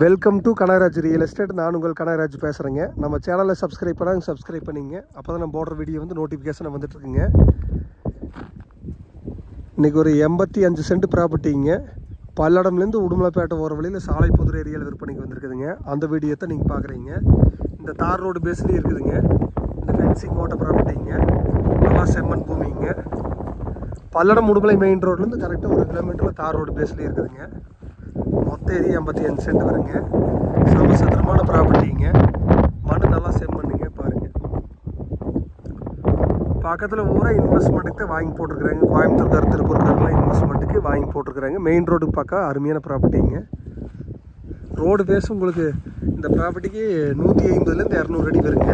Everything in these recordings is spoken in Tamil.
welcome to Kanagaraj real estate நான் உங்கள் கனகராஜ் பேசுகிறேங்க நம்ம சேனலை சப்ஸ்கிரைப் பண்ணாங்க சப்ஸ்கிரைப் பண்ணிங்க அப்போ தான் நம்ம போடுற வீடியோ வந்து நோட்டிஃபிகேஷன் வந்துட்டுருக்குங்க இன்றைக்கி ஒரு எண்பத்தி அஞ்சு சென்ட் ப்ராப்பர்ட்டிங்க பல்லடம்லேருந்து உடுமலைப்பேட்டை போகிற வழியில் சாலைப்புதூர் ஏரியாவில் விற்பனைக்கு வந்திருக்குதுங்க அந்த வீடியோ தான் நீங்கள் பார்க்குறீங்க இந்த தார் ரோடு பேஸ்லேயும் இருக்குதுங்க இந்த ஃபென்சிங் ஓட்ட ப்ராப்பர்ட்டிங்க நல்லா செம்மண் பூமிங்க பல்லடம் உடுமலை மெயின் ரோட்லேருந்து கரெக்டாக ஒரு கிலோமீட்டரில் தார் ரோடு பேஸ்லேயே இருக்குதுங்க மொத்த ஏரியா எண்பத்தி அஞ்சு சென்ட் வருங்க சமசத்திரமான ப்ராப்பர்ட்டிங்க மண் நல்லா செம்மண்ணுங்க பாருங்க பக்கத்தில் ஊரா இன்வெஸ்ட்மெண்ட்டுக்கு தான் வாங்கி போட்டிருக்கிறாங்க கோயம்புத்தூர்கார் திருப்பூர்காரெலாம் இன்வெஸ்ட்மெண்ட்டுக்கு வாங்கி போட்டிருக்கிறாங்க மெயின் ரோடுக்கு பக்கம் அருமையான ப்ராப்பர்ட்டிங்க ரோடு பேஸ் உங்களுக்கு இந்த ப்ராப்பர்ட்டிக்கு நூற்றி ஐம்பதுலேருந்து இரநூறு அடி வருங்க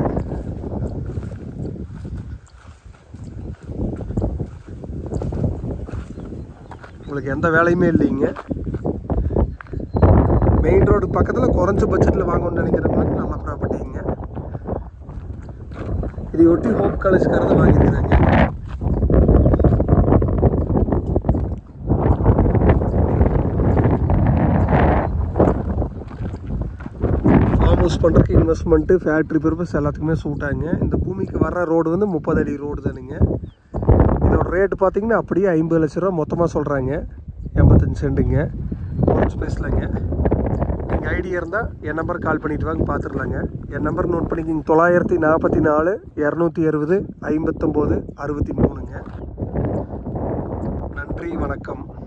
உங்களுக்கு எந்த வேலையுமே இல்லைங்க மெயின் ரோடு பக்கத்தில் குறைஞ்ச பட்ஜெட்டில் வாங்கணும்னு நினைக்கிற மாதிரி நல்ல ப்ராப்பர்ட்டிங்க இதை ஒட்டி ஹோப் காலேஜ்காரத வாங்கியிருக்கிறாங்க ஃபார்ம் ஹவுஸ் பண்ணுறதுக்கு இன்வெஸ்ட்மெண்ட்டு ஃபேக்ட்ரி பர்பஸ் எல்லாத்துக்குமே சூட் ஆகுங்க இந்த பூமிக்கு வர்ற ரோடு வந்து முப்பது அடி ரோடு தானுங்க இதோட ரேட்டு பார்த்தீங்கன்னா அப்படியே ஐம்பது லட்ச ரூபா மொத்தமாக சொல்கிறாங்க எண்பத்தஞ்சு சென்ட்டுங்க ஒரு ஸ்பேஸ்லங்க நீங்கள் ஐடியா இருந்தால் என் நம்பர் கால் பண்ணிட்டு வாங்க பார்த்துடலாங்க என் நம்பர் நோட் பண்ணிக்கிங்க தொள்ளாயிரத்தி நாற்பத்தி நாலு இரநூத்தி அறுபது ஐம்பத்தொம்போது அறுபத்தி மூணுங்க நன்றி வணக்கம்